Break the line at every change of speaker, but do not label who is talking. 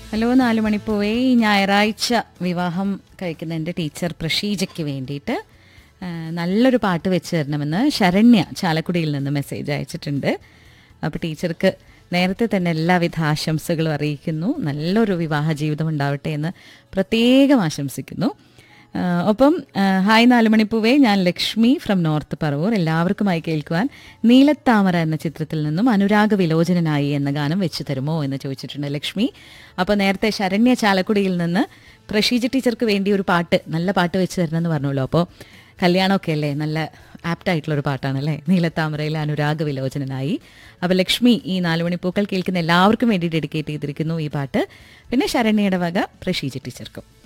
hello നാലു മണിപ്പോവേ ഈ ഞായറാഴ്ച വിവാഹം കഴിക്കുന്ന എൻ്റെ ടീച്ചർ പ്രഷീജയ്ക്ക് വേണ്ടിയിട്ട് ആ, നല്ലൊരു പാട്ട് വെച്ച് തരണമെന്ന് ശരണ്യ ചാലക്കുടിയിൽ നിന്ന് മെസ്സേജ് അയച്ചിട്ടുണ്ട് അപ്പോൾ ടീച്ചർക്ക് നേരത്തെ തന്നെ എല്ലാവിധ ആശംസകളും അറിയിക്കുന്നു നല്ലൊരു വിവാഹ ജീവിതം ഉണ്ടാവട്ടെ എന്ന് പ്രത്യേകം ആശംസിക്കുന്നു ആ, ഒപ്പം ആ, ഹായ് നാലുമണിപ്പൂവേ ഞാൻ ലക്ഷ്മി ഫ്രം നോർത്ത് പറവൂർ എല്ലാവർക്കുമായി കേൾക്കുവാൻ നീലത്താമര എന്ന ചിത്രത്തിൽ നിന്നും അനുരാഗ വിലോചനനായി എന്ന ഗാനം വെച്ചു തരുമോ എന്ന് ചോദിച്ചിട്ടുണ്ട് ലക്ഷ്മി അപ്പോൾ നേരത്തെ ശരണ്യ ചാലക്കുടിയിൽ നിന്ന് പ്രഷീജ ടീച്ചർക്ക് വേണ്ടി ഒരു പാട്ട് നല്ല പാട്ട് വെച്ച് തരണമെന്ന് പറഞ്ഞല്ലോ അപ്പോൾ കല്യാണമൊക്കെ അല്ലേ നല്ല ആപ്റ്റ് ആയിട്ടുള്ളൊരു പാട്ടാണല്ലേ നീലത്താമരയിലെ അനുരാഗ വിലോചനനായി അപ്പോൾ ലക്ഷ്മി ഈ നാലുമണിപ്പൂക്കൾ കേൾക്കുന്ന എല്ലാവർക്കും വേണ്ടി ഡെഡിക്കേറ്റ് ചെയ്തിരിക്കുന്നു ഈ പാട്ട് പിന്നെ ശരണ്യയുടെ വക പ്രഷീജ ടീച്ചർക്കും